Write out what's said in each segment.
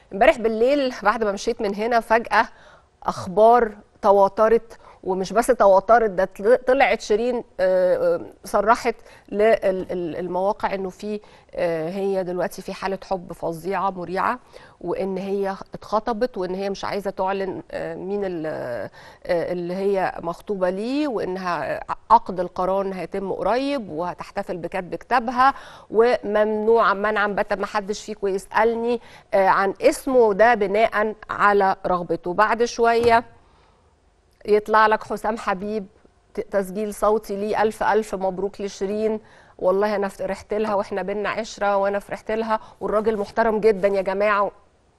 امبارح بالليل بعد ما مشيت من هنا فجأة أخبار تواترت ومش بس تواترت ده طل- طلعت شيرين آه، آه، صرحت للمواقع انه في آه، هي دلوقتي في حاله حب فظيعه مريعه وان هي اتخطبت وان هي مش عايزه تعلن آه، مين ال- آه، اللي هي مخطوبه ليه وانها عقد القران هيتم قريب وهتحتفل بكتب كتابها وممنوع منعا باتا ما حدش فيكم يسالني آه، عن اسمه ده بناء على رغبته بعد شويه يطلع لك حسام حبيب ت- تسجيل صوتي ليه ألف ألف مبروك لشيرين والله أنا فرحت لها وإحنا بينا عشرة وأنا فرحت لها والراجل محترم جدا يا جماعة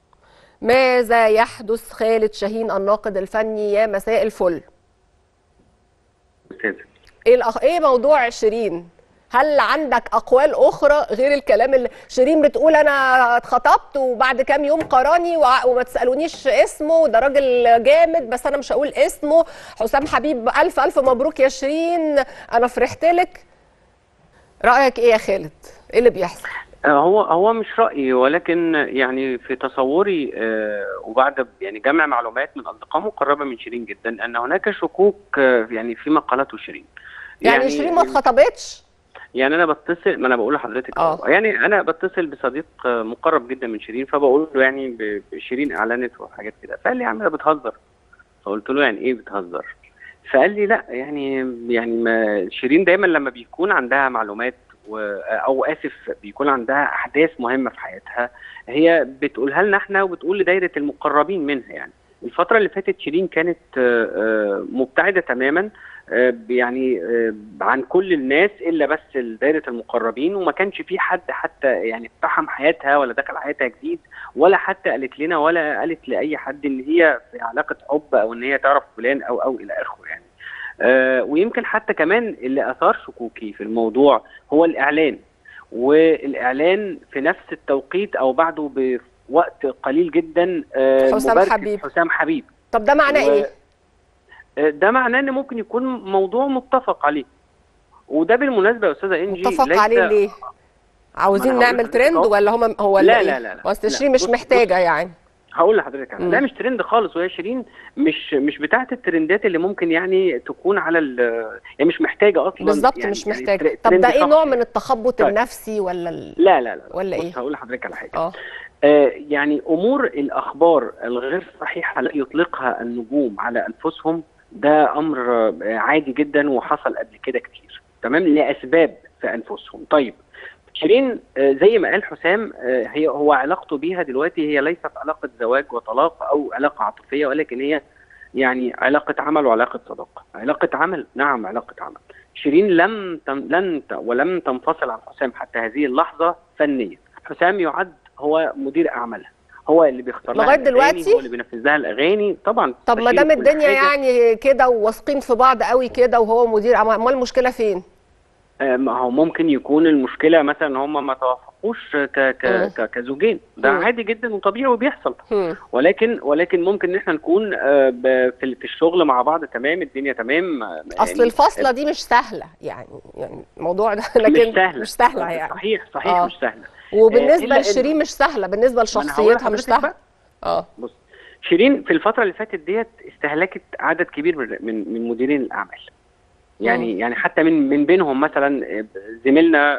ماذا يحدث خالد شاهين الناقد الفني يا مساء الفل استاذ ايه الأخ... ايه موضوع شيرين هل عندك اقوال اخرى غير الكلام اللي شيرين بتقول انا اتخطبت وبعد كام يوم قراني وع- وما تسالونيش اسمه ده راجل جامد بس انا مش هقول اسمه حسام حبيب الف الف مبروك يا شيرين انا فرحت لك رايك ايه يا خالد ايه اللي بيحصل هو هو مش رأيي ولكن يعني في تصوري آه، وبعد يعني جمع معلومات من أصدقاء مقربة من شيرين جدا أن هناك شكوك آه، يعني في مقالته شيرين يعني, شيرين ما اتخطبتش يعني انا بتصل ما انا بقول لحضرتك آه. أهو. يعني انا بتصل بصديق آه، مقرب جدا من شيرين فبقول له يعني ب- ب- شيرين اعلنت وحاجات كده فقال لي يا عم ده بتهزر فقلت له يعني ايه بتهزر فقال لي لا يعني يعني ما شيرين دايما لما بيكون عندها معلومات و او اسف بيكون عندها احداث مهمه في حياتها هي بتقولها لنا احنا وبتقول لدايره المقربين منها يعني الفتره اللي فاتت شيرين كانت آه، آه، مبتعده تماما آه، يعني آه، عن كل الناس الا بس دايره المقربين وما كانش في حد حتى يعني اقتحم حياتها ولا دخل حياتها جديد ولا حتى قالت لنا ولا قالت لاي حد ان هي في علاقه حب او ان هي تعرف فلان او او الى اخره يعني آه، ويمكن حتى كمان اللي اثار شكوكي في الموضوع هو الاعلان والاعلان في نفس التوقيت او بعده بوقت قليل جدا آه، حسام مباركة حبيب. حسام حبيب طب ده معناه و- ايه آه، ده معناه ان ممكن يكون موضوع متفق عليه وده بالمناسبه يا استاذه انجي متفق ليس- عليه ليه عاوزين ما أنا هقول نعمل لحضرتك ترند أهو. ولا هم هو لا، إيه؟ لا، لا، لا. اصل لا، شيرين مش بص- محتاجه يعني هقول لحضرتك على مم. لا مش ترند خالص وهي شيرين مش مش بتاعه الترندات اللي ممكن يعني تكون على ال يعني مش محتاجه اصلا بالظبط يعني مش يعني محتاجه تر- طب ترند ده ايه شخصي. نوع من التخبط طيب. النفسي ولا ال... لا لا لا ولا بص إيه؟ هقول لحضرتك على حاجه اه آه يعني امور الاخبار الغير صحيحه لا يطلقها النجوم على انفسهم ده امر آه، عادي جدا وحصل قبل كده كتير تمام لاسباب في انفسهم طيب شيرين آه، زي ما قال حسام آه، هي هو علاقته بيها دلوقتي هي ليست علاقه زواج وطلاق او علاقه عاطفيه ولكن هي يعني علاقه عمل وعلاقه صداقه علاقه عمل نعم علاقه عمل شيرين لم تم لن ت- ولم تنفصل عن حسام حتى هذه اللحظه فنيا حسام يعد هو مدير اعمالها هو اللي بيختار لها لغاية الأغاني، دلوقتي؟ هو اللي بينفذ لها الاغاني طبعا طب ما بشيل دام كل الدنيا حاجة. يعني كده وواثقين في بعض قوي كده وهو مدير أما- امال المشكله فين آه، ما هو ممكن يكون المشكله مثلا ان هم ما توافقوش ك ك مم. ك كزوجين ده مم. عادي جدا وطبيعي وبيحصل هم. ولكن ولكن ممكن ان احنا نكون آه، ب- في في الشغل مع بعض تمام الدنيا تمام آه، اصل يعني الفاصله دي مش سهله يعني يعني الموضوع ده لكن مش سهله مش سهله يعني صحيح صحيح آه. مش سهله وبالنسبه إلا إن- لشيرين مش سهله بالنسبه ما أنا هقول لشخصيتها مش لحضرتك سهله بقى. اه بص شيرين في الفترة اللي فاتت ديت استهلكت عدد كبير من من, من مديرين الأعمال. يعني يعني حتى من من بينهم مثلا زميلنا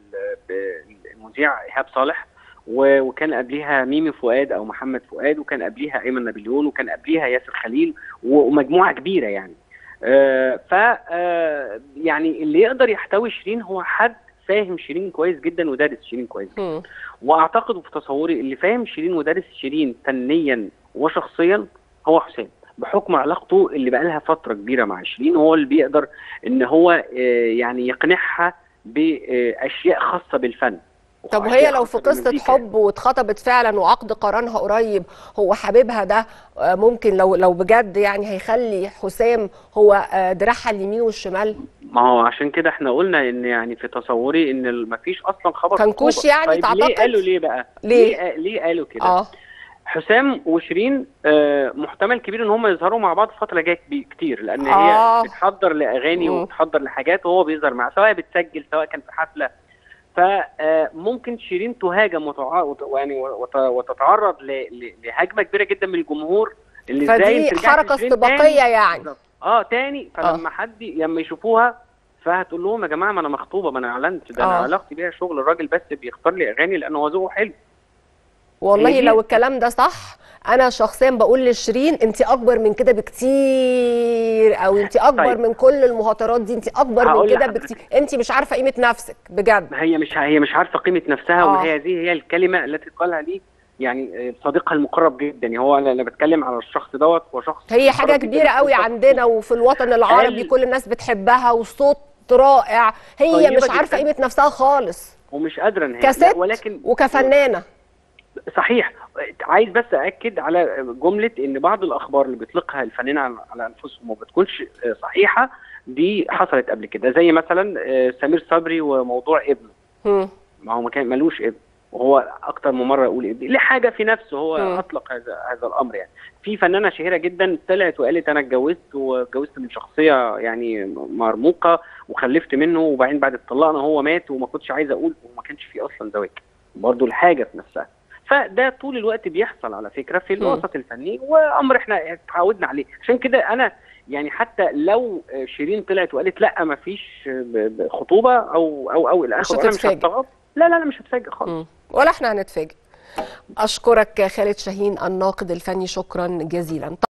المذيع إيهاب صالح و- وكان قبليها ميمي فؤاد أو محمد فؤاد وكان قبليها أيمن نابليون وكان قبليها ياسر خليل و- ومجموعة كبيرة يعني. آه، ف آه، يعني اللي يقدر يحتوي شيرين هو حد فاهم شيرين كويس جدا ودارس شيرين كويس جدا. هم. واعتقد في تصوري اللي فاهم شيرين ودارس شيرين فنيا وشخصيا هو حسام بحكم علاقته اللي بقى لها فتره كبيره مع شيرين هو اللي بيقدر ان هو آه، يعني يقنعها باشياء خاصه بالفن طب وهي وأشياء لو في خاصة قصه بالمزيكا. حب واتخطبت فعلا وعقد قرانها قريب هو حبيبها ده آه، ممكن لو لو بجد يعني هيخلي حسام هو آه، دراعها اليمين والشمال ما هو عشان كده احنا قلنا ان يعني في تصوري ان ما فيش اصلا خبر كنكوش خطوبة. يعني طيب تعتقد؟ ليه قالوا ليه بقى ليه؟ ليه, ليه قالوا كده اه حسام وشيرين آه، محتمل كبير ان هم يظهروا مع بعض الفتره الجايه كبي- كتير لان آه. هي بتحضر لاغاني مم. وبتحضر لحاجات وهو بيظهر معاها سواء بتسجل سواء كان في حفله فممكن شيرين تهاجم وتع... وت- يعني وت... وتتعرض ل... ل... لهجمه كبيره جدا من الجمهور اللي ازاي فدي انت رجعت حركه لشيرين استباقيه تاني؟ يعني بالظبط. اه تاني فلما حد لما يشوفوها فهتقول لهم يا جماعه ما انا مخطوبه ما انا اعلنت ده انا آه. علاقتي بيها شغل الراجل بس بيختار لي اغاني لانه هو ذوقه حلو والله هي دي- لو الكلام ده صح انا شخصيا بقول لشيرين انت اكبر من كده بكتير او انت اكبر طيب. من كل المهاترات دي انت اكبر من هقول كده لحضرتك. بكتير انت مش عارفه قيمه نفسك بجد هي مش هي مش عارفه قيمه نفسها آه. وهي هذه هي الكلمه التي قالها لي يعني آه، صديقها المقرب جدا يعني هو انا أنا بتكلم على الشخص دوت هو شخص هي حاجه مقرب جداً كبيره قوي وشخص عندنا وفي الوطن العربي قال- كل الناس بتحبها وصوت رائع هي طيبة مش عارفه جداً. قيمه نفسها خالص ومش قادره ان هي كست لا، ولكن وكفنانه صحيح عايز بس اكد على جمله ان بعض الاخبار اللي بيطلقها الفنانين على على انفسهم وما بتكونش آه، صحيحه دي حصلت قبل كده زي مثلا آه، سمير صبري وموضوع ابنه هم. ما هو ما كان ملوش ابن وهو اكتر من مره يقول ابني ليه حاجه في نفسه هو مم. اطلق هذا هذا الامر يعني في فنانه شهيره جدا طلعت وقالت انا اتجوزت واتجوزت من شخصيه يعني مرموقه وخلفت منه وبعدين بعد اتطلقنا هو مات وما كنتش عايز اقول وما كانش فيه اصلا زواج برضه الحاجه في نفسها فده طول الوقت بيحصل على فكره في مم. الوسط الفني وامر احنا اتعودنا عليه عشان كده انا يعني حتى لو شيرين طلعت وقالت لا ما فيش خطوبه او او او الى مش اخره انا مش هتتفاجئ. هستغرب لا لا لا مش هتفاجئ خالص مم. ولا احنا هنتفاجئ اشكرك خالد شاهين الناقد الفني شكرا جزيلا